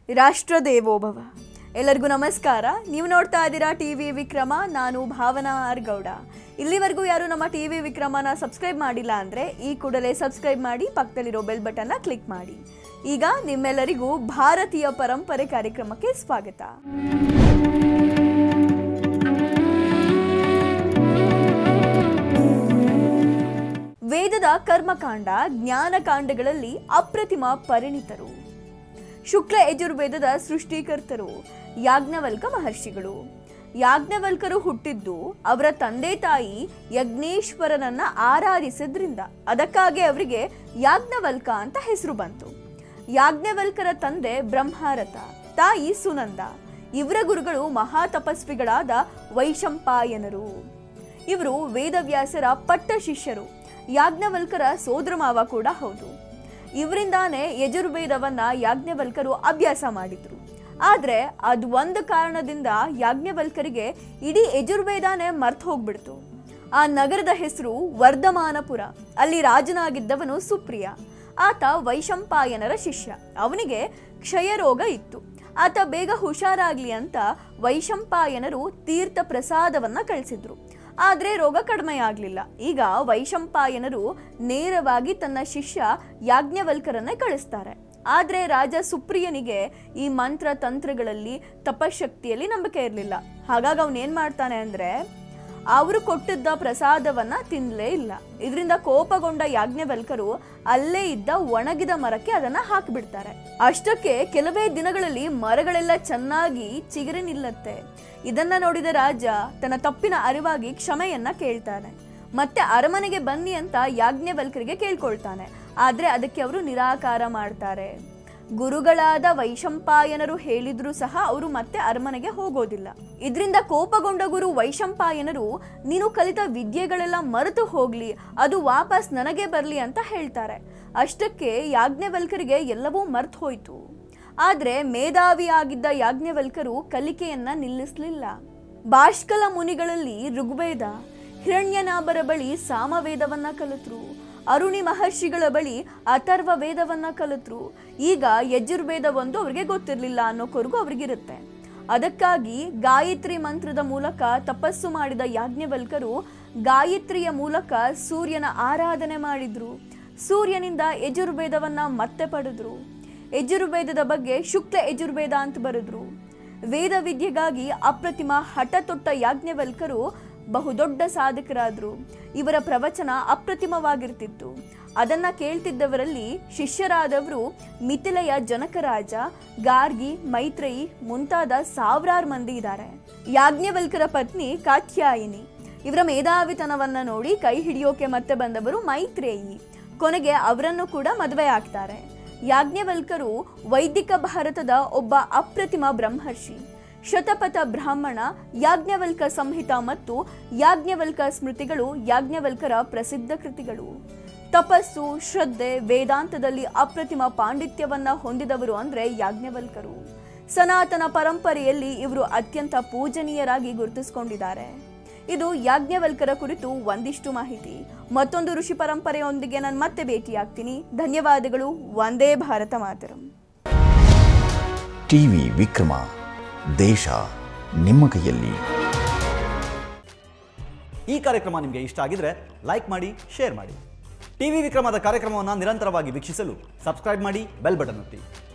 ರಾಷ್ಟ್ರ ದೇವೋಭವ ಎಲ್ಲರಿಗೂ ನಮಸ್ಕಾರ ನೀವು ನೋಡ್ತಾ ಇದ್ದೀರಾ ಟಿ ವಿ ವಿಕ್ರಮ ನಾನು ಭಾವನಾ ಆರ್ ಗೌಡ ಇಲ್ಲಿವರೆಗೂ ಯಾರು ನಮ್ಮ ಟಿ ವಿ ವಿಕ್ರಮನ ಸಬ್ಸ್ಕ್ರೈಬ್ ಮಾಡಿಲ್ಲ ಅಂದರೆ ಈ ಕೂಡಲೇ ಸಬ್ಸ್ಕ್ರೈಬ್ ಮಾಡಿ ಪಕ್ಕದಲ್ಲಿರೋ ಬೆಲ್ ಬಟನ್ನ ಕ್ಲಿಕ್ ಮಾಡಿ ಈಗ ನಿಮ್ಮೆಲ್ಲರಿಗೂ ಭಾರತೀಯ ಪರಂಪರೆ ಕಾರ್ಯಕ್ರಮಕ್ಕೆ ಸ್ವಾಗತ ವೇದದ ಕರ್ಮಕಾಂಡ ಜ್ಞಾನಕಾಂಡಗಳಲ್ಲಿ ಅಪ್ರತಿಮ ಪರಿಣಿತರು ಶುಕ್ಲ ಯಜುರ್ವೇದದ ಸೃಷ್ಟಿಕರ್ತರು ಯಾಜ್ಞವಲ್ಕ ಮಹರ್ಷಿಗಳು ಯಾಜ್ಞವಲ್ಕರು ಹುಟ್ಟಿದ್ದು ಅವರ ತಂದೆ ತಾಯಿ ಯಜ್ಞೇಶ್ವರನನ್ನ ಆರಾಧಿಸಿದ್ರಿಂದ ಅದಕ್ಕಾಗಿ ಅವರಿಗೆ ಯಾಜ್ಞವಲ್ಕ ಅಂತ ಹೆಸರು ಬಂತು ಯಾಜ್ಞವಲ್ಕರ ತಂದೆ ಬ್ರಹ್ಮಾರಥ ತಾಯಿ ಸುನಂದ ಇವರ ಗುರುಗಳು ಮಹಾ ತಪಸ್ವಿಗಳಾದ ವೈಶಂಪಾಯನರು ಇವರು ವೇದವ್ಯಾಸರ ಪಟ್ಟ ಶಿಷ್ಯರು ಯಾಜ್ಞವಲ್ಕರ ಸೋದರ ಮಾವ ಕೂಡ ಹೌದು ಇವರಿಂದಾನೇ ಯಜುರ್ವೇದವನ್ನ ಯಾಜ್ಞವಲ್ಕರು ಅಭ್ಯಾಸ ಮಾಡಿದ್ರು ಆದ್ರೆ ಅದು ಒಂದು ಕಾರಣದಿಂದ ಯಾಜ್ಞವಲ್ಕರಿಗೆ ಇಡೀ ಯಜುರ್ವೇದನೇ ಮರ್ತು ಹೋಗ್ಬಿಡ್ತು ಆ ನಗರದ ಹೆಸರು ವರ್ಧಮಾನಪುರ ಅಲ್ಲಿ ರಾಜನಾಗಿದ್ದವನು ಸುಪ್ರಿಯ ಆತ ವೈಶಂಪಾಯನರ ಶಿಷ್ಯ ಅವನಿಗೆ ಕ್ಷಯರೋಗ ಇತ್ತು ಆತ ಬೇಗ ಹುಷಾರಾಗ್ಲಿ ಅಂತ ವೈಶಂಪಾಯನರು ತೀರ್ಥ ಪ್ರಸಾದವನ್ನ ಕಳಿಸಿದ್ರು ಆದ್ರೆ ರೋಗ ಕಡಿಮೆ ಆಗ್ಲಿಲ್ಲ ಈಗ ವೈಶಂಪಾಯನರು ನೇರವಾಗಿ ತನ್ನ ಶಿಷ್ಯ ಯಾಜ್ಞವಲ್ಕರನ್ನೇ ಕಳಿಸ್ತಾರೆ ಆದ್ರೆ ರಾಜ ಸುಪ್ರಿಯನಿಗೆ ಈ ಮಂತ್ರ ತಂತ್ರಗಳಲ್ಲಿ ತಪಶಕ್ತಿಯಲ್ಲಿ ನಂಬಿಕೆ ಇರಲಿಲ್ಲ ಹಾಗಾಗಿ ಅವನೇನ್ ಮಾಡ್ತಾನೆ ಅಂದ್ರೆ ಅವರು ಕೊಟ್ಟಿದ್ದ ಪ್ರಸಾದವನ್ನ ತಿನ್ಲೇ ಇಲ್ಲ ಇದರಿಂದ ಕೋಪಗೊಂಡ ಯಾಜ್ಞವಲ್ಕರು ಅಲ್ಲೇ ಇದ್ದ ಒಣಗಿದ ಮರಕ್ಕೆ ಅದನ್ನ ಹಾಕಿಬಿಡ್ತಾರೆ ಅಷ್ಟಕ್ಕೆ ಕೆಲವೇ ದಿನಗಳಲ್ಲಿ ಮರಗಳೆಲ್ಲ ಚೆನ್ನಾಗಿ ಚಿಗುರಿ ನಿಲ್ಲತ್ತೆ ಇದನ್ನ ನೋಡಿದ ರಾಜ ತನ್ನ ತಪ್ಪಿನ ಅರಿವಾಗಿ ಕ್ಷಮೆಯನ್ನ ಕೇಳ್ತಾನೆ ಮತ್ತೆ ಅರಮನೆಗೆ ಬನ್ನಿ ಅಂತ ಯಾಜ್ಞವಲ್ಕರಿಗೆ ಕೇಳ್ಕೊಳ್ತಾನೆ ಆದ್ರೆ ಅದಕ್ಕೆ ಅವರು ನಿರಾಕಾರ ಮಾಡ್ತಾರೆ ಗುರುಗಳಾದ ವೈಶಂಪಾಯನರು ಹೇಳಿದ್ರು ಸಹ ಅವರು ಮತ್ತೆ ಅರಮನೆಗೆ ಹೋಗೋದಿಲ್ಲ ಇದರಿಂದ ಕೋಪಗೊಂಡ ಗುರು ವೈಶಂಪಾಯನರು ನೀನು ಕಲಿತ ವಿದ್ಯೆಗಳೆಲ್ಲ ಮರೆತು ಹೋಗ್ಲಿ ಅದು ವಾಪಸ್ ನನಗೆ ಬರಲಿ ಅಂತ ಹೇಳ್ತಾರೆ ಅಷ್ಟಕ್ಕೆ ಯಾಜ್ಞವಲ್ಕರಿಗೆ ಎಲ್ಲವೂ ಮರ್ತು ಹೋಯ್ತು ಆದ್ರೆ ಮೇಧಾವಿಯಾಗಿದ್ದ ಯಾಜ್ಞವಲ್ಕರು ಕಲಿಕೆಯನ್ನ ನಿಲ್ಲಿಸಲಿಲ್ಲ ಬಾಷ್ಕಲ ಮುನಿಗಳಲ್ಲಿ ಋಗ್ವೇದ ಹಿರಣ್ಯನಾಭರ ಬಳಿ ಸಾಮವೇದವನ್ನ ಕಲಿತರು ಅರುಣಿ ಮಹರ್ಷಿಗಳ ಬಳಿ ಅಥರ್ವ ವೇದವನ್ನ ಕಲಿತರು ಈಗ ಯಜುರ್ವೇದ ಒಂದು ಅವ್ರಿಗೆ ಗೊತ್ತಿರಲಿಲ್ಲ ಅನ್ನೋ ಕೊರಗು ಅವ್ರಿಗಿರುತ್ತೆ ಅದಕ್ಕಾಗಿ ಗಾಯತ್ರಿ ಮಂತ್ರದ ಮೂಲಕ ತಪಸ್ಸು ಮಾಡಿದ ಯಾಜ್ಞವಲ್ಕರು ಗಾಯತ್ರಿಯ ಮೂಲಕ ಸೂರ್ಯನ ಆರಾಧನೆ ಮಾಡಿದ್ರು ಸೂರ್ಯನಿಂದ ಯಜುರ್ವೇದವನ್ನ ಮತ್ತೆ ಪಡೆದ್ರು ಯಜುರ್ವೇದದ ಬಗ್ಗೆ ಶುಕ್ಲ ಯಜುರ್ವೇದ ಅಂತ ಬರೆದ್ರು ವೇದ ವಿದ್ಯೆಗಾಗಿ ಅಪ್ರತಿಮ ಹಠ ತೊಟ್ಟ ಯಾಜ್ಞವಲ್ಕರು ಬಹುದೊಡ್ಡ ಸಾಧಕರಾದ್ರು ಇವರ ಪ್ರವಚನ ಅಪ್ರತಿಮವಾಗಿರ್ತಿತ್ತು ಅದನ್ನ ಕೇಳ್ತಿದ್ದವರಲ್ಲಿ ಶಿಷ್ಯರಾದವರು ಮಿಥಿಲೆಯ ಜನಕರಾಜ ಗಾರ್ಗಿ ಮೈತ್ರೇಯಿ ಮುಂತಾದ ಸಾವಿರಾರು ಮಂದಿ ಇದ್ದಾರೆ ಯಾಜ್ಞವಲ್ಕರ ಪತ್ನಿ ಕಾತ್ಯಾಯಿನಿ ಇವರ ಮೇಧಾವಿತನವನ್ನ ನೋಡಿ ಕೈ ಹಿಡಿಯೋಕೆ ಮತ್ತೆ ಬಂದವರು ಮೈತ್ರೇಯಿ ಕೊನೆಗೆ ಅವರನ್ನು ಕೂಡ ಮದುವೆ ಆಗ್ತಾರೆ ಯಾಜ್ಞವಲ್ಕರು ವೈದಿಕ ಭಾರತದ ಒಬ್ಬ ಅಪ್ರತಿಮ ಬ್ರಹ್ಮರ್ಷಿ ಶತಪಥ ಬ್ರಾಹ್ಮಣ ಯಾಜ್ಞವಲ್ಕ ಸಂಹಿತ ಮತ್ತು ಯಾಜ್ಞವಲ್ಕ ಸ್ಮೃತಿಗಳು ಯಾಜ್ಞವಲ್ಕರ ಪ್ರಸಿದ್ಧ ಕೃತಿಗಳು ತಪಸ್ಸು ಶ್ರದ್ಧೆ ವೇದಾಂತದಲ್ಲಿ ಅಪ್ರತಿಮ ಪಾಂಡಿತ್ಯವನ್ನ ಹೊಂದಿದವರು ಅಂದ್ರೆ ಯಾಜ್ಞವಲ್ಕರು ಸನಾತನ ಪರಂಪರೆಯಲ್ಲಿ ಇವರು ಅತ್ಯಂತ ಪೂಜನೀಯರಾಗಿ ಗುರುತಿಸಿಕೊಂಡಿದ್ದಾರೆ ಇದು ಯಾಜ್ಞವಲ್ಕರ ಕುರಿತು ಒಂದಿಷ್ಟು ಮಾಹಿತಿ ಮತ್ತೊಂದು ಋಷಿ ಪರಂಪರೆಯೊಂದಿಗೆ ನಾನು ಮತ್ತೆ ಭೇಟಿಯಾಗ್ತೀನಿ ಧನ್ಯವಾದಗಳು ಒಂದೇ ಭಾರತ ಮಾತರಂ ಟಿವಿ ವಿಕ್ರಮ ದೇಶ ನಿಮ್ಮ ಕೈಯಲ್ಲಿ ಈ ಕಾರ್ಯಕ್ರಮ ನಿಮಗೆ ಇಷ್ಟ ಆಗಿದ್ರೆ ಲೈಕ್ ಮಾಡಿ ಶೇರ್ ಮಾಡಿ ಟಿವಿ ವಿಕ್ರಮದ ಕಾರ್ಯಕ್ರಮವನ್ನು ನಿರಂತರವಾಗಿ ವೀಕ್ಷಿಸಲು ಸಬ್ಸ್ಕ್ರೈಬ್ ಮಾಡಿ ಬೆಲ್ ಬಟನ್ ಒತ್ತಿ